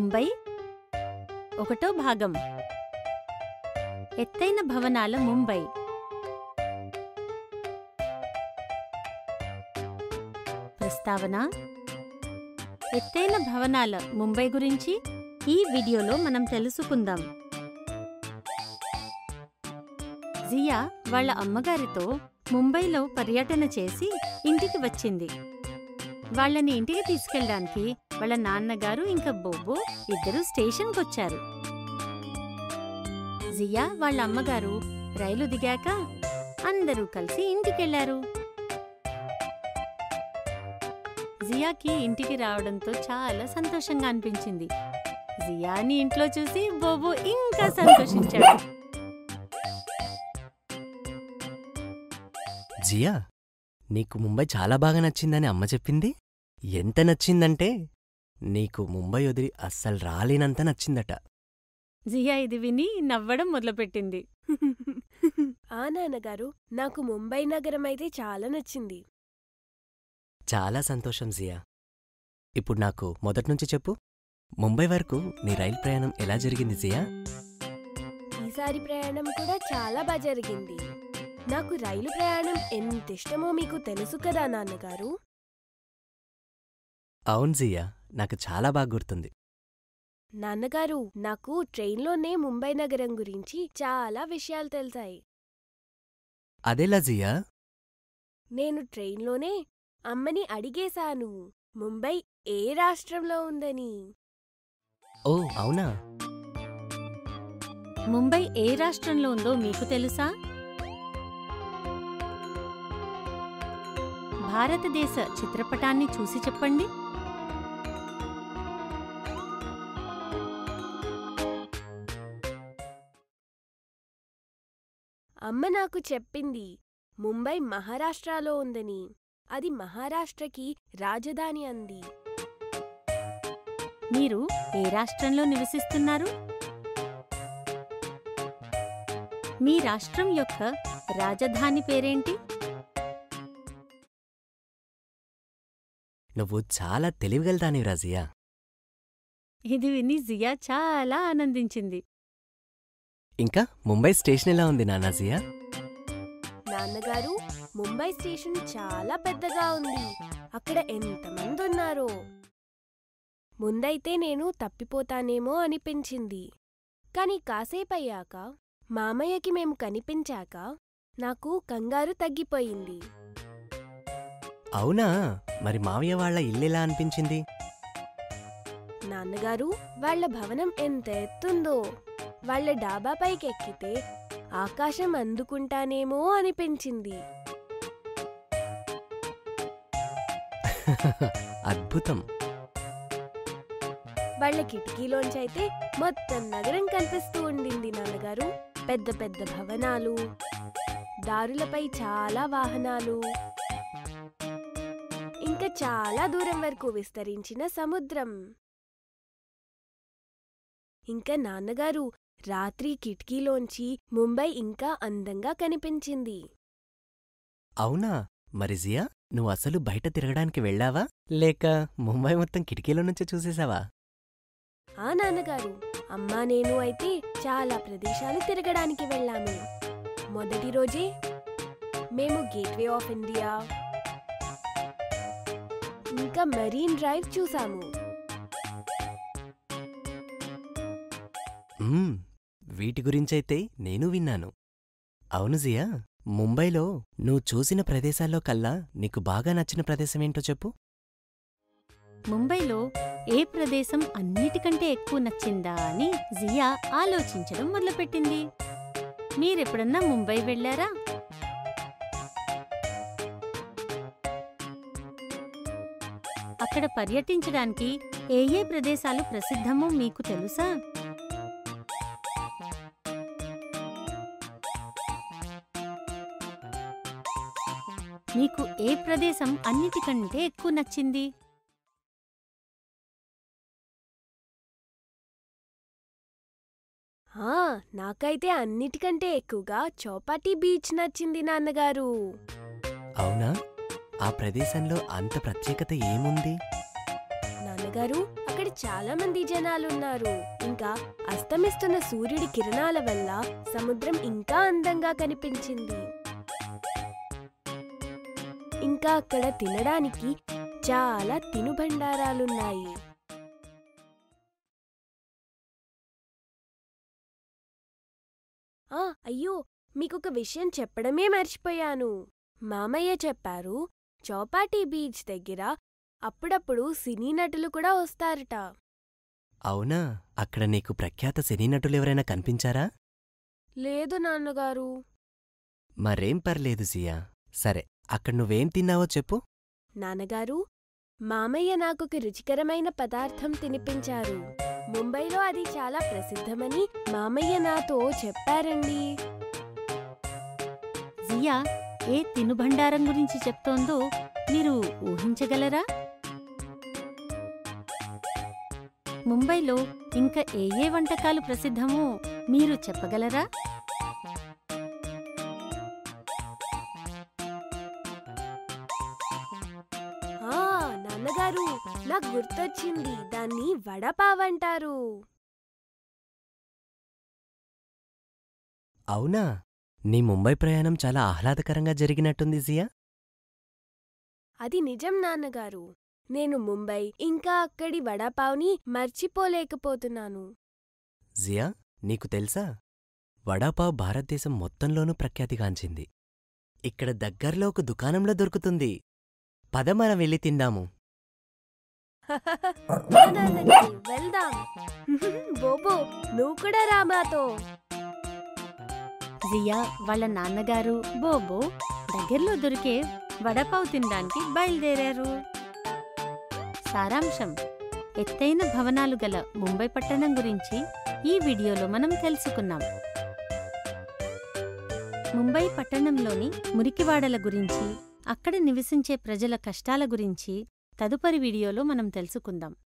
ముంబై ఒకటో భాగం ఎత్తైన భవనాల ముంబై ప్రస్తావన ఎత్తైన భవనాల ముంబై గురించి ఈ వీడియోలో మనం తెలుసుకుందాం జియా వాళ్ళ అమ్మగారితో ముంబైలో పర్యటన చేసి ఇంటికి వచ్చింది వాళ్ళని ఇంటికి తీసుకెళ్ళడానికి వాళ్ళ నాన్నగారు ఇంకా బొబ్బు ఇద్దరు స్టేషన్కొచ్చారు జియా వాళ్ళ అమ్మగారు రైలు దిగాక అందరూ కలిసి ఇంటికెళ్లారు జియాకి ఇంటికి రావడంతో చాలా సంతోషంగా అనిపించింది జియాని ఇంట్లో చూసి బోబు ఇంకా సంతోషించాడు జియా నీకు ముంబై చాలా బాగా నచ్చిందని అమ్మ చెప్పింది ఎంత నచ్చిందంటే నీకు ముంబై వదిలి అస్సలు రాలేనంత నచ్చిందట జియా ఇది విని నవ్వడం మొదలుపెట్టింది ఆ నాన్నగారు నాకు ముంబై నగరం అయితే చాలా నచ్చింది చాలా సంతోషం జియా ఇప్పుడు నాకు మొదట్నుంచి చెప్పు ముంబై వరకు నీ రైలు ప్రయాణం ఎలా జరిగింది జియా ఈసారి ప్రయాణం కూడా చాలా బాగా జరిగింది నాకు రైలు ప్రయాణం ఎంత ఇష్టమో మీకు తెలుసు కదా నాన్నగారు అవును జియా నాకు చాలా బాగా గుర్తుంది నాన్నగారు నాకు ట్రైన్లోనే ముంబై నగరం గురించి చాలా విషయాలు తెలిసాయి అదెలా జియా నేను ట్రైన్లోనే అమ్మని అడిగేశాను ముంబై ఏ రాష్ట్రంలో ఉందని ఓ అవునా ముంబై ఏ రాష్ట్రంలో ఉందో మీకు తెలుసా భారతదేశ చిత్రపటాన్ని చూసి చెప్పండి అమ్మ నాకు చెప్పింది ముంబై మహారాష్ట్రలో ఉందని అది మహారాష్ట్రకి రాజధాని అంది మీరు ఏ రాష్ట్రంలో నివసిస్తున్నారు మీ రాష్ట్రం యొక్క రాజధాని పేరేంటి నువ్వు చాలా తెలివిగలదానివిరా జియా ఇది విని జియా చాలా ఆనందించింది ఇంకా ముంబై స్టేషన్ ఎలా ఉంది నాన్న జియా నాన్నగారు ముంబై స్టేషన్ చాలా పెద్దగా ఉంది అక్కడ ఎంతమంది ఉన్నారో ముందైతే నేను తప్పిపోతానేమో అనిపించింది కాని కాసేపయ్యాక మామయ్యకి మేము కనిపించాక నాకు కంగారు తగ్గిపోయింది అవునా మరి మావయ్య వాళ్ళ ఇల్లెలా అనిపించింది నాన్నగారు వాళ్ళ భవనం ఎంత ఎత్తుందో వాళ్ళ డాబా పైకెక్కితే ఆకాశం అందుకుంటానేమో అనిపించింది అద్భుతం వాళ్ళ కిటికీలోంచైతే మొత్తం నగరం కనిపిస్తూ ఉండింది నాన్నగారు పెద్ద పెద్ద భవనాలు దారులపై చాలా వాహనాలు ఇంకా చాలా దూరం వరకు విస్తరించిన సముద్రం ఇంకా నాన్నగారు రాత్రి కిటికీలోంచి ముంబై ఇంకా అందంగా కనిపించింది అవునా మరి జియా నువ్వు అసలు బయట తిరగడానికి వెళ్ళావా లేక ముంబై మొత్తం కిటికీలో నుంచే చూసేశావా ఆ నాన్నగారు అమ్మా నేను అయితే చాలా ప్రదేశాలు తిరగడానికి వెళ్ళాము మొదటి రోజే మేము గేట్వే ఆఫ్ ఇండియా ఇంకా మరీన్ డ్రైవ్ చూసాము మ్మ్, వీటి గురించైతే నేను విన్నాను అవును జియా ముంబైలో నువ్వు చూసిన ప్రదేశాల్లో కల్లా నీకు బాగా నచ్చిన ప్రదేశం ఏంటో చెప్పు ముంబైలో ఏ ప్రదేశం అన్నిటికంటే ఎక్కువ నచ్చిందా అని జియా ఆలోచించడం మొదలుపెట్టింది మీరెప్పుడన్నా ముంబై వెళ్ళారా అక్కడ పర్యటించడానికి ఏ ఏ ప్రదేశాలు ప్రసిద్ధమో మీకు తెలుసా మీకు ఏ ప్రదేశం అన్నిటికంటే ఎక్కువ నచ్చింది ఆ నాకైతే అన్నిటికంటే ఎక్కువగా చౌపాటి బీచ్ నచ్చింది నాన్నగారు అవునా ఆ ప్రదేశంలో అంత ప్రత్యేకత ఏముంది నాన్నగారు అక్కడ అక్కడ చాలా మంది జనాలున్నారు ఇంకా అస్తమిస్తున్న సూర్యుడి కిరణాల వల్ల సముద్రం ఇంకా అందంగా కనిపించింది ఇంకా అక్కడ తినడానికి చాలా తినుబండారాలున్నాయి ఆ అయ్యో మీకొక విషయం చెప్పడమే మర్చిపోయాను మామయ్య చెప్పారు చౌపాటీ బీచ్ దగ్గర అప్పుడప్పుడు సినీ నటులు కూడా వస్తారట అవునా అక్కడ నీకు ప్రఖ్యాత సినీ నటులెవరైనా కనిపించారా లేదు నాన్నగారు మరేం పర్లేదు సియా సరే అక్కడ నువ్వేం తిన్నావో చెప్పు నాన్నగారు మామయ్య నాకొక రుచికరమైన పదార్థం తినిపించారు ముంబైలో అది చాలా ప్రసిద్ధమని మామయ్య నాతో చెప్పారండి జియా ఏ తినుబండారం గురించి చెప్తోందో మీరు ఊహించగలరా ముంబైలో ఇంకా ఏ ఏ వంటకాలు ప్రసిద్ధమో మీరు చెప్పగలరా ఆ నాన్నగారు నాకు గుర్తొచ్చింది దాన్ని వడపావంటారు అవునా నీ ముంబై ప్రయాణం చాలా ఆహ్లాదకరంగా జరిగినట్టుంది సియా అది నిజం నాన్నగారు నేను ముంబై ఇంకా అక్కడి వడపావ్ని మర్చిపోలేకపోతున్నాను జియా నీకు తెలుసా వడాపావ్ భారతదేశం మొత్తంలోనూ ప్రఖ్యాతిగాంచింది ఇక్కడ దగ్గర్లో ఒక దుకాణంలో దొరుకుతుంది పద మనం వెళ్ళి తిందాము నా నాన్నగారు వెళ్దాం బోబో నువ్వు కూడా రా మాతో జియా వాళ్ళ నాన్నగారు బోబో దగ్గరలో దొరికే వడపావు తినడానికి బయలుదేరారు సారాంశం ఎత్తైన భవనాలు గల ముంబై పట్టణం గురించి ఈ వీడియోలో మనం తెలుసుకున్నాం ముంబై పట్టణంలోని మురికివాడల గురించి అక్కడ నివసించే ప్రజల కష్టాల గురించి తదుపరి వీడియోలో మనం తెలుసుకుందాం